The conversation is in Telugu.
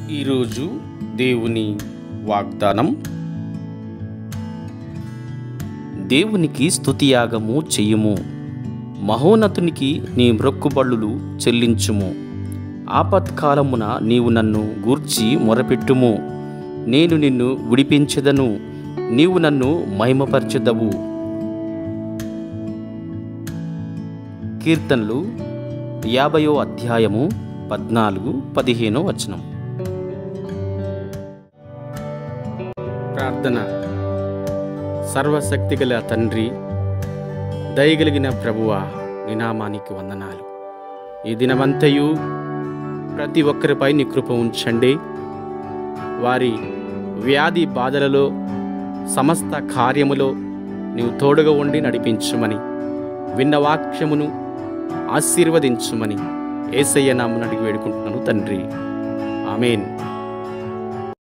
ఈరోజు దేవుని వాగ్దానం దేవునికి స్తుతియాగము చెయ్యుము మహోన్నతునికి నీ మ్రొక్కుబళ్ళులు చెల్లించుము ఆపత్కాలమున నీవు నన్ను గూర్చి మొరపెట్టుము నేను నిన్ను విడిపించెదను నీవు నన్ను మహిమపరచెదవు కీర్తనలు యాభయో అధ్యాయము పద్నాలుగు పదిహేనో వచనం ప్రార్థన సర్వశక్తిగల తండ్రి దయగలిగిన ప్రభువ నీ నామానికి వందనాలు ఈ దినమంతయు ప్రతి ఒక్కరిపై నీ కృప ఉంచండి వారి వ్యాధి బాధలలో సమస్త కార్యములో నీవు తోడుగా ఉండి నడిపించుమని విన్న వాక్యమును ఆశీర్వదించుమని ఏసయ్య నామను అడిగి వేడుకుంటున్నాను తండ్రి ఆమెన్